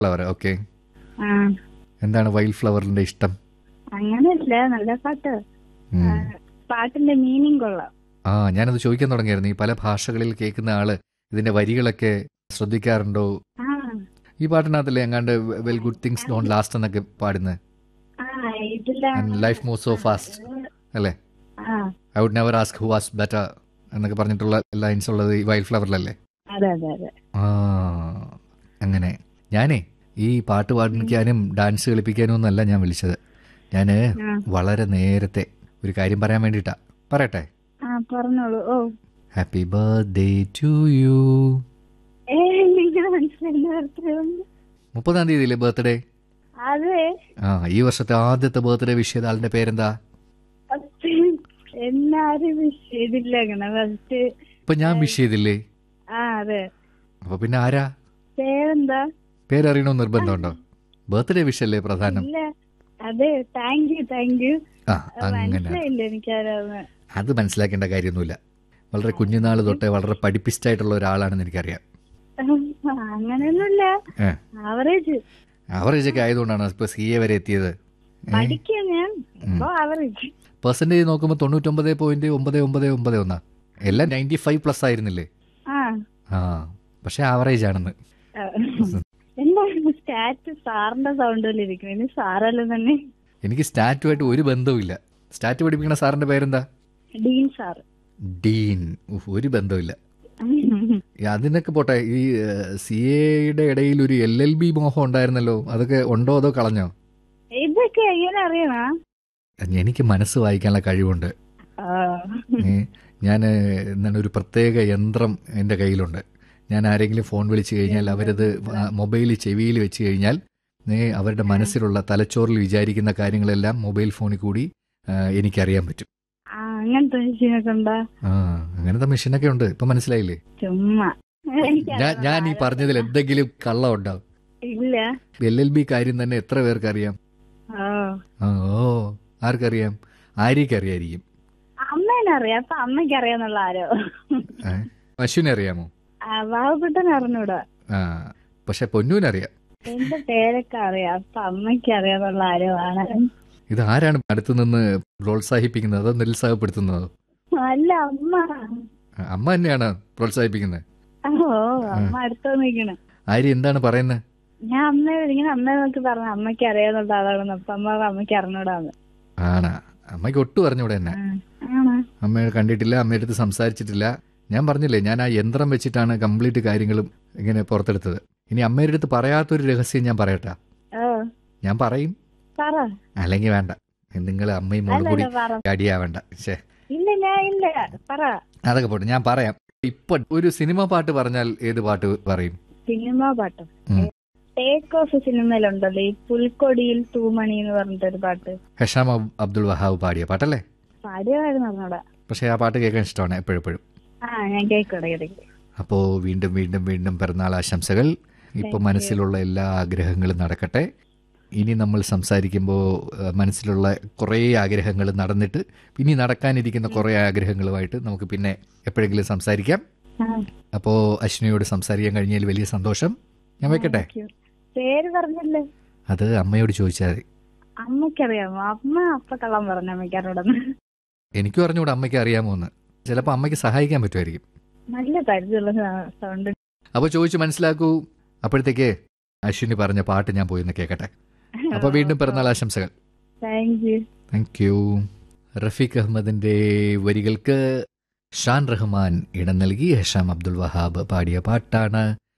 Flower okay ആ എന്താണ് wild ഫ്ലവറിന്റെ ഇഷ്ടം അങ്ങനെയല്ല നല്ല പാട്ട് ഉം. ആ, പാട്ടിന്റെ മീനിങ് കൊള്ളാം ആ ഞാനത് ചോദിക്കാൻ തുടങ്ങിയായിരുന്നു ഈ പല ഭാഷകളിൽ കേൾക്കുന്ന ആള് ഇതിന്റെ വരികളൊക്കെ ശ്രദ്ധിക്കാറുണ്ടോ ആ ഈ പാട്ടിനകത്തല്ലേ എങ്ങാണ്ട് well good things don't last എന്നൊക്കെ പാടുന്നത് ആ ഇതിലാണ് ലൈഫ് മൂവ് സോ ഫാസ്റ്റ് അല്ലേ ആ I would never ask who was better എന്നൊക്കെ പറഞ്ഞിട്ടുള്ള ലൈൻസ് ഉള്ളത് ഈ വൈൽഡ് ഫ്ലവറിലല്ലേ അതെ അതെ അതെ ആ അങ്ങനെ ഞാനേ ഈ പാട്ട് പാടിക്കാനും ഡാൻസ് കളിപ്പിക്കാനും ഒന്നല്ല ഞാൻ വിളിച്ചത് ഞാൻ ആ. വളരെ നേരത്തെ ഒരു കാര്യം പറയാൻ വേണ്ടിയിട്ടാ പറയട്ടെ ആ പറഞ്ഞോളൂ ഓ ഹാപ്പി ബർത്ത്ഡേ ടു യു ഏ എനിക്ക് മനസ്സിലായി ബർത്ത്ഡേ ഉണ്ട് മുപ്പതാം തീയതിയിലെ ബർത്ത്ഡേ അതെ ആ ഈ വർഷത്തെ ആദ്യത്തെ ബർത്ത്ഡേ വിഷ് ചെയ്ത ആളിന്റെ പേരെന്താ എന്നാരും വിഷ് ചെയ്തില്ല അങ്ങനെ ഫസ്റ്റ് ഇപ്പൊ ഞാൻ വിഷ് ചെയ്തില്ലേ ആ അതെ അപ്പൊ പിന്നെ ആരാ പേരെന്താ പേരറിയണമെന്ന് നിർബന്ധമുണ്ടോ ബർത്ത്ഡേ വിഷ് അല്ലേ പ്രധാനം ഇല്ല അതെ താങ്ക് യു താങ്ക് യു ആ അങ്ങനെ മനസ്സിലായില്ല എനിക്കാരാന്ന് അത് മനസ്സിലാക്കേണ്ട കാര്യമൊന്നുമില്ല വളരെ കുഞ്ഞുനാൾ തൊട്ടേ വളരെ പഠിപ്പിസ്റ്റായിട്ടുള്ള ഒരാളാണെന്ന് എനിക്കറിയാം അങ്ങനെയൊന്നുമില്ല ഏ ആവറേജ് ആവറേജ് ഒക്കെ ആയതുകൊണ്ടാണ് ഇപ്പൊ സി എ വരെ എത്തിയത് പഠിക്കുക ഞാൻ ഇപ്പൊ ആവറേജ് പെർസെൻറ്റേജ് നോക്കുമ്പോൾ തൊണ്ണൂറ്റൊമ്പത് പോയിന്റ് ഒമ്പത് ഒമ്പത് ഒമ്പത് ഒന്നാ എല്ലാം നയൻറ്റി ഫൈവ് പ്ലസ് ആയിരുന്നില്ലേ ആ ആ പക്ഷെ ആവറേജ് ആണെന്ന് ആ. എന്താ സ്റ്റാറ്റ് സാറിന്റെ സൗണ്ടിൽ ഇരിക്കുന്നു ഇനി സാറല്ല തന്നെ എനിക്ക് സ്റ്റാറ്റുമായിട്ട് ഒരു ബന്ധവുമില്ല സ്റ്റാറ്റ് പഠിപ്പിക്കുന്ന സാറിന്റെ പേരെന്താ ഡീൻ സാർ ഡീൻ ഉഫ്, ഒരു ബന്ധവുമില്ല ഈ അതിനൊക്കെ പോട്ടെ ഈ സി എയുടെ ഇടയിൽ ഒരു എൽ എൽ ബി മോഹം ഉണ്ടായിരുന്നല്ലോ അതൊക്കെ ഉണ്ടോ അതോ കളഞ്ഞോ ഇതൊക്കെ എങ്ങനെ അറിയണ എനിക്ക് മനസ്സ് വായിക്കാനുള്ള കഴിവുണ്ട് ഞാൻ എന്താണ് ഒരു പ്രത്യേക യന്ത്രം എൻ്റെ കയ്യിലുണ്ട് ഞാൻ ആരെങ്കിലും ഫോൺ വിളിച്ചു കഴിഞ്ഞാൽ അവരത് മൊബൈൽ ചെവിയിൽ വെച്ച് കഴിഞ്ഞാൽ ഏ, അവരുടെ മനസ്സിലുള്ള തലച്ചോറിൽ വിചാരിക്കുന്ന കാര്യങ്ങളെല്ലാം മൊബൈൽ ഫോണിൽ കൂടി ആ, എനിക്കറിയാൻ പറ്റും അങ്ങനത്തെ മെഷീനൊക്കെ ഉണ്ടാ ആ അങ്ങനത്തെ മെഷീനൊക്കെ ഉണ്ട് ഇപ്പൊ മനസ്സിലായില്ലേ ചുമ്മാ ഞാൻ ഞാൻ ഈ പറഞ്ഞതിൽ എന്തെങ്കിലും കള്ളം ഉണ്ടാവും ഇല്ല എൽ എൽ ബി കാര്യം തന്നെ എത്ര പേർക്ക് അറിയാം ഓ ആ, ഓ ആർക്കറിയാം ആര്യക്ക് അറിയായിരിക്കും അമ്മേനെ അറിയാം അപ്പൊ അമ്മയ്ക്ക് അറിയാന്നുള്ള ആരോ ഏ? അശ്വിനെ അറിയാമോ ആ, ബാബുട്ടൻ അറിഞ്ഞൂടാ ആ പക്ഷെ പൊന്നൂനറിയാം എന്റെ പേരൊക്കെ അറിയാം അപ്പൊ അമ്മയ്ക്ക് അറിയാന്നുള്ള ആരോ ആണ് ഇത് ആരാണ് അടുത്തു നിന്ന് പ്രോത്സാഹിപ്പിക്കുന്നത് അതോ നിരുത്സാഹപ്പെടുത്തുന്നതോ അല്ല അമ്മ ആ, അമ്മ തന്നെയാണ് പ്രോത്സാഹിപ്പിക്കുന്നത് ഓ അമ്മ അടുത്ത് നിൽക്കണ ആര്യ എന്താണ് പറയുന്നത് ഞാൻ അമ്മയോട് ഇങ്ങനെ അമ്മയെ നോക്കി പറഞ്ഞു അമ്മയ്ക്ക് അറിയാന്നുള്ള ആളാണെന്ന് അപ്പൊ അമ്മ പറഞ്ഞു, അമ്മയ്ക്ക് അറിഞ്ഞൂടാന്ന് ആണാ അമ്മയ്ക്ക് ഒട്ടും അറിഞ്ഞൂടെ എന്നെ ആ, ആണോ അമ്മയെ കണ്ടിട്ടില്ല അമ്മയുടെ അടുത്ത് സംസാരിച്ചിട്ടില്ല ഞാൻ പറഞ്ഞില്ലേ ഞാൻ ആ യന്ത്രം വെച്ചിട്ടാണ് കംപ്ലീറ്റ് കാര്യങ്ങളും ഇങ്ങനെ പുറത്തെടുത്തത് ഇനി അമ്മയുടെ അടുത്ത് പറയാത്തൊരു രഹസ്യം ഞാൻ പറയട്ടാ ഓ ഞാൻ പറയും പറ അല്ലെങ്കിൽ വേണ്ട നിങ്ങൾ അമ്മയും മോളും കൂടി അല്ലല്ല പറ അടിയാവേണ്ട ശേ ഇല്ല ഞാൻ ഇല്ല പറ അതൊക്കെ പോട്ടെ ഞാൻ പറയാം ഇപ്പൊ ഒരു സിനിമ പാട്ട് പറഞ്ഞാൽ ഏത് പാട്ട് പറയും സിനിമ പാട്ട് ഉം. ടേക്ക് ഓഫ് സിനിമയിലുണ്ടല്ലോ ഈ പുൽക്കൊടിയിൽ തൂമണി എന്ന് പറഞ്ഞിട്ടൊരു പാട്ട് ഹഷാം അബ്- അബ്ദുൾ വഹാബ് പാടിയ പാട്ടല്ലേ പാടിയതായിരുന്നു അറിഞ്ഞൂടാ പക്ഷേ ആ പാട്ട് കേൾക്കാൻ ഇഷ്ടമാണ് എപ്പോഴെപ്പോഴും ആ ഞാൻ കേൾക്കൂടെ ഇടയ്ക്ക് അപ്പോൾ വീണ്ടും വീണ്ടും വീണ്ടും പിറന്നാൾ ആശംസകൾ ഇപ്പൊ Thank you. മനസ്സിലുള്ള എല്ലാ ആഗ്രഹങ്ങളും നടക്കട്ടെ ഇനി നമ്മൾ സംസാരിക്കുമ്പോൾ ഏഹ്, മനസ്സിലുള്ള കുറേ ആഗ്രഹങ്ങൾ നടന്നിട്ട് ഇനി നടക്കാനിരിക്കുന്ന കുറേ ആഗ്രഹങ്ങളുമായിട്ട് നമുക്ക് പിന്നെ എപ്പോഴെങ്കിലും സംസാരിക്കാം ആ, അപ്പോൾ അശ്വിനിയോട് സംസാരിക്കാൻ കഴിഞ്ഞതിൽ വലിയ സന്തോഷം ഞാൻ വെക്കട്ടെ thank you. പേര് പറഞ്ഞല്ലേ അത് അമ്മയോട് ചോദിച്ചാൽ മതി അമ്മയ്ക്കറിയാമോ അമ്മ അപ്പ കള്ളം പറഞ്ഞു അമ്മയ്ക്കാരോടൊന്ന് എനിക്കും അറിഞ്ഞൂടെ അമ്മയ്ക്ക് അറിയാമോ എന്ന് ചിലപ്പോൾ അമ്മയ്ക്ക് സഹായിക്കാൻ പറ്റുമായിരിക്കും നല്ല പരിചയമുള്ള സൗണ്ട് അപ്പോൾ ചോദിച്ച് മനസ്സിലാക്കൂ അപ്പോഴത്തേക്ക് അശ്വിനി പറഞ്ഞ പാട്ട് ഞാൻ പോയി ഒന്ന് കേൾക്കട്ടെ അപ്പോൾ വീണ്ടും പിറന്നാൾ ആശംസകൾ thank you thank you Rafeeq അഹമ്മദിന്റെ വരികൾക്ക് ഷാൻ റഹ്മാൻ ഇടം നൽകി ഹഷാം അബ്ദുൽ വഹാബ് പാടിയ പാട്ടാണ്